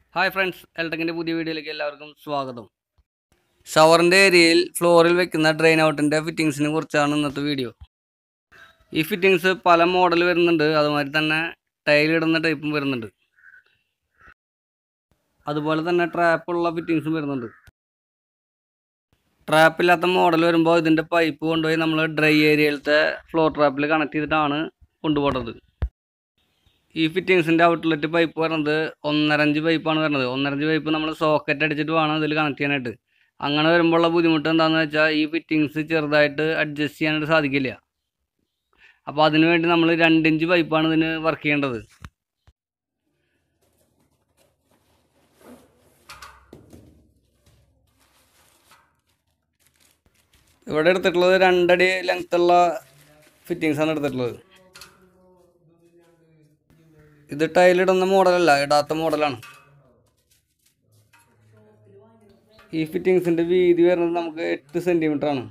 hi friends എൽടെക്കിൻ്റെ പുതിയ വീഡിയോയിലേക്ക് എല്ലാവർക്കും സ്വാഗതം ഷവറിൻ്റെ ഏരിയയിൽ ഫ്ലോറിൽ വെക്കുന്ന ഡ്രെയിൻ ഔട്ടിൻ്റെ ഫിറ്റിങ്സിനെ കുറിച്ചാണ് ഇന്നത്തെ വീഡിയോ ഈ ഫിറ്റിങ്സ് പല മോഡൽ വരുന്നുണ്ട് അതുമാതിരി തന്നെ ടൈൽ ഇടുന്ന ടൈപ്പും വരുന്നുണ്ട് അതുപോലെ തന്നെ ട്രാപ്പുള്ള ഫിറ്റിങ്സും വരുന്നുണ്ട് ട്രാപ്പില്ലാത്ത മോഡൽ വരുമ്പോൾ ഇതിൻ്റെ പൈപ്പ് കൊണ്ടുപോയി നമ്മൾ ഡ്രൈ ഏരിയയിലത്തെ ഫ്ലോർ ട്രാപ്പിൽ കണക്ട് ചെയ്തിട്ടാണ് കൊണ്ടുപോകുന്നത് ഈ ഫിറ്റിങ്സിൻ്റെ ഔട്ട്ലെറ്റ് പൈപ്പ് വരുന്നത് ഒന്നരഞ്ച് പൈപ്പാണ് വരുന്നത് ഒന്നരഞ്ച് പൈപ്പ് നമ്മൾ സോക്കറ്റ് അടിച്ചിട്ട് വേണം ഇതിൽ കണക്ട് ചെയ്യാനായിട്ട് അങ്ങനെ വരുമ്പോഴുള്ള ബുദ്ധിമുട്ട് എന്താണെന്ന് വെച്ചാൽ ഈ ഫിറ്റിങ്സ് ചെറുതായിട്ട് അഡ്ജസ്റ്റ് ചെയ്യാനായിട്ട് സാധിക്കില്ല അപ്പോൾ അതിനു വേണ്ടി നമ്മൾ രണ്ടിഞ്ച് പൈപ്പാണ് ഇതിന് വർക്ക് ചെയ്യേണ്ടത് ഇവിടെ എടുത്തിട്ടുള്ളത് രണ്ടടി ലെങ്ത്തുള്ള ഫിറ്റിങ്സാണ് എടുത്തിട്ടുള്ളത് ഇത് ടൈലിടുന്ന മോഡലല്ല ഇടാത്ത മോഡലാണ് ഈ ഫിറ്റിങ്സിൻ്റെ വീതി വരുന്നത് നമുക്ക് എട്ട് സെൻറ്റിമീറ്റർ ആണ്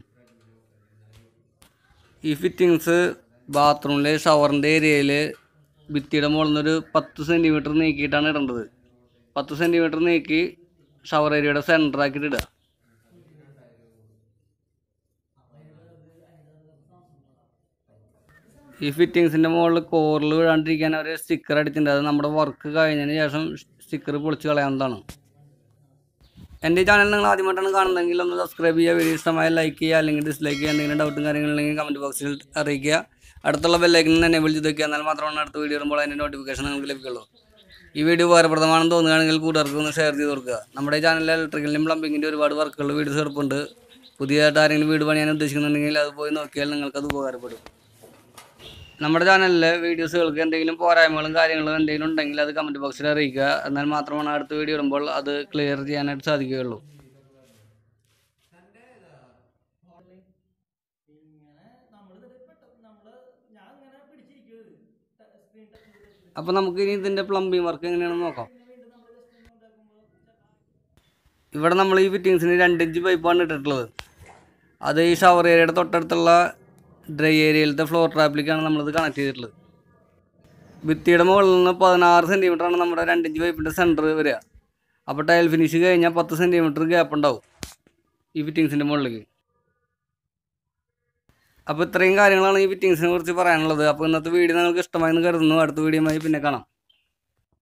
ഈ ഫിറ്റിങ്സ് ബാത്റൂമിലെ ഷവറിൻ്റെ ഏരിയയിൽ ഭിത്തിയുടെ മുകളിൽ നിന്നൊരു പത്ത് സെൻറ്റിമീറ്റർ നീക്കിയിട്ടാണ് ഇടേണ്ടത് പത്ത് സെൻറ്റിമീറ്റർ നീക്കി ഷവർ ഏരിയയുടെ സെൻറ്റർ ആക്കിയിട്ട് ഇടുക ഈ ഫിറ്റിങ്സിൻ്റെ മുകളിൽ കോറിൽ വീഴാണ്ടിരിക്കാൻ അവർ സ്റ്റിക്കർ അടിച്ചിട്ടുണ്ട് അത് നമ്മുടെ വർക്ക് കഴിഞ്ഞതിന് ശേഷം സ്റ്റിക്കർ പൊളിച്ച് കളയാവുന്നതാണ് എൻ്റെ ഈ ചാനൽ നിങ്ങൾ ആദ്യമായിട്ടാണ് കാണുന്നതെങ്കിൽ ഒന്ന് സബ്സ്ക്രൈബ് ചെയ്യുക വീഡിയോ ഇഷ്ടമായ ലൈക്ക് ചെയ്യുക അല്ലെങ്കിൽ ഡിസ്ലൈക്ക് ചെയ്യുക എന്തെങ്കിലും ഡൗട്ടും കാര്യങ്ങളുണ്ടെങ്കിൽ കമൻറ്റ് ബോക്സിൽ അറിയിക്കുക അടുത്തുള്ള ബെല്ലൈക്കൻ തന്നെ വിളിച്ച് വെക്കുക എന്നാൽ മാത്രമാണ് അടുത്ത വീഡിയോ ഇടുമ്പോൾ അതിൻ്റെ നോട്ടിഫിക്കേഷൻ നിങ്ങൾക്ക് ലഭിക്കുള്ളൂ ഈ വീഡിയോ ഉപകാരപ്രദമാണെന്ന് തോന്നുകയാണെങ്കിൽ കൂട്ടുകാർക്ക് ഒന്ന് ഷെയർ ചെയ്ത് കൊടുക്കുക നമ്മുടെ ഈ ചാനലിൽ ഇലക്ട്രിക്കലിൻ്റെയും പ്ലംബിങ്ങിൻ്റെ ഒരുപാട് വർക്കുകൾ വീഡിയോസ് എടുപ്പുണ്ട് പുതിയതായിട്ട് ആരെങ്കിലും വീട് പണിയാൻ ഉദ്ദേശിക്കുന്നുണ്ടെങ്കിൽ അത് പോയി നോക്കിയാൽ നിങ്ങൾക്കത് ഉപകാരപ്പെടും നമ്മുടെ ചാനലിലെ വീഡിയോസുകൾക്ക് എന്തെങ്കിലും പോരായ്മകളും കാര്യങ്ങളും എന്തെങ്കിലും ഉണ്ടെങ്കിൽ അത് കമൻറ്റ് ബോക്സിൽ അറിയിക്കുക എന്നാൽ മാത്രമാണ് അടുത്ത വീഡിയോ ഇടുമ്പോൾ അത് ക്ലിയർ ചെയ്യാനായിട്ട് സാധിക്കുകയുള്ളൂ അപ്പോൾ നമുക്ക് ഇനി ഇതിൻ്റെ പ്ലംബിംഗ് വർക്ക് എങ്ങനെയാണെന്ന് നോക്കാം ഇവിടെ നമ്മൾ ഈ ഫിറ്റിങ്സിന് രണ്ട് ഇഞ്ച് പൈപ്പാണ് ഇട്ടിട്ടുള്ളത് അത് ഈ ഷവർ ഏരിയയുടെ തൊട്ടടുത്തുള്ള ഡ്രൈ ഏരിയയിലത്തെ ഫ്ലോർ ട്രാപ്പിലേക്കാണ് നമ്മളിത് കണക്ട് ചെയ്തിട്ടുള്ളത് ഭിത്തിയുടെ മുകളിൽ നിന്ന് പതിനാറ് സെൻറ്റിമീറ്റർ ആണ് നമ്മുടെ രണ്ടിഞ്ച് പൈപ്പിൻ്റെ സെൻറ്റർ വരിക അപ്പോൾ ടൈൽ ഫിനിഷ് കഴിഞ്ഞാൽ പത്ത് സെൻറ്റിമീറ്റർ ഗ്യാപ്പ് ഉണ്ടാവും ഈ ഫിറ്റിങ്സിൻ്റെ മുകളിലേക്ക് അപ്പോൾ ഇത്രയും കാര്യങ്ങളാണ് ഈ ഫിറ്റിങ്സിനെ കുറിച്ച് പറയാനുള്ളത് അപ്പോൾ ഇന്നത്തെ വീഡിയോ നിങ്ങൾക്ക് ഇഷ്ടമായെന്ന് കരുതുന്നു അടുത്ത വീഡിയോയുമായി പിന്നെ കാണാം